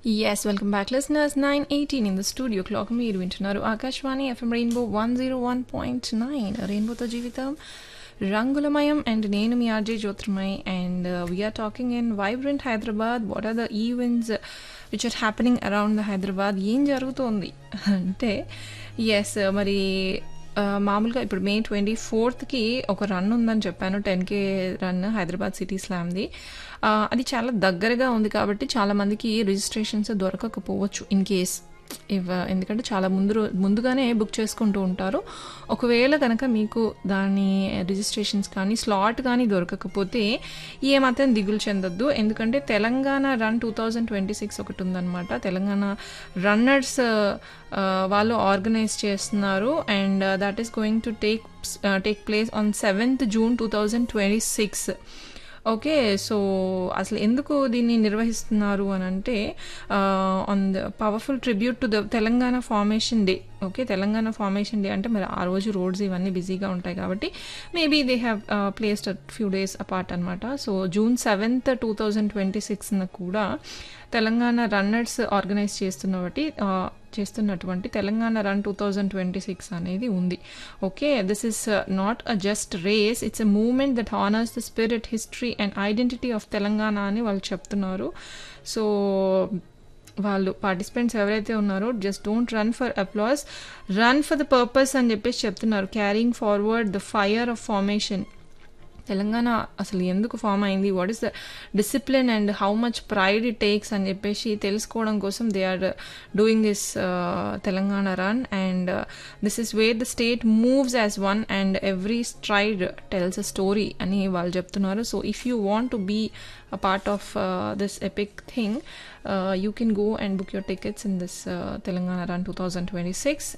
Yes, welcome back, listeners. 9:18 in the studio clock. మీరు వింటున్నారు Akashvani FM rainbow one zero one point nine రెయిన్బోతో జీవితం రంగులమయం అండ్ నేను మీ RJ Jyotirmay and we're talking in vibrant Hyderabad what are the events which are happening around the Hyderabad ఏం జరుగుతోంది అంటే ఎస్ మరి ఆ, మామూలుగా ఇప్పుడు మే ట్వంటీ ఫోర్త్కి ఒక రన్ ఉందని చెప్పాను ten K run Hyderabad city స్లామ్ది ఆ, అది చాలా దగ్గరగా ఉంది కాబట్టి చాలా మందికి రిజిస్ట్రేషన్స్ దొరకకపోవచ్చు ఇన్ కేస్ ఇవ ఎందుకంటే చాలా ముందు రో- ముందుగానే బుక్ చేసుకుంటూ ఉంటారు ఒకవేళ కనుక మీకు దాని రిజిస్ట్రేషన్స్ కానీ స్లాట్ కానీ దొరకకపోతే ఏమాత్రం దిగులు చెందొద్దు ఎందుకంటే Telangana run two thousand twenty six ఒకటి ఉందన్నమాట తెలంగాణ రన్నర్స్ వాళ్ళు ఆర్గనైజ్ చేస్తున్నారు and that is going to take take place on seventh June two thousand twenty six okay so అసలు ఎందుకు దీన్ని నిర్వహిస్తున్నారు అని అంటే on the powerful tribute to the Telangana formation day okay Telangana formation day అంటే మరి ఆ రోజు రోడ్స్ ఇవన్నీ బిజీగా ఉంటాయి కాబట్టి maybe they have placed few days apart అనమాట so June seventh two thousand twenty సిక్స్న కూడా తెలంగాణ రన్నర్స్ ఆర్గనైజ్ చేస్తున్నబట్టి ఆ, చేస్తున్నటువంటి Telangana run two thousand twenty six అనేది ఉంది okay this is not a just race it's a moment that honours the spirit history and identity of Telangana అని వాళ్ళు చెప్తున్నారు సో వాళ్ళు పార్టిసిపెంట్స్ ఎవరైతే ఉన్నారో just don't run for applause run for the purpose అని చెప్పేసి చెప్తున్నారు carrying forward the fire of formation Telangana అసలు ఎందుకు ఫామ్ అయింది what is the discipline and how much pride it takes అని చెప్పేసి తెలుసుకోవడం కోసం they are doing this Telangana run and this is where the state moves as one and every stride tells a story అని వాళ్ళు చెప్తున్నారు so if you want to be a part of this epic thing you can go and book your tickets in this Telangana run two thousand twenty six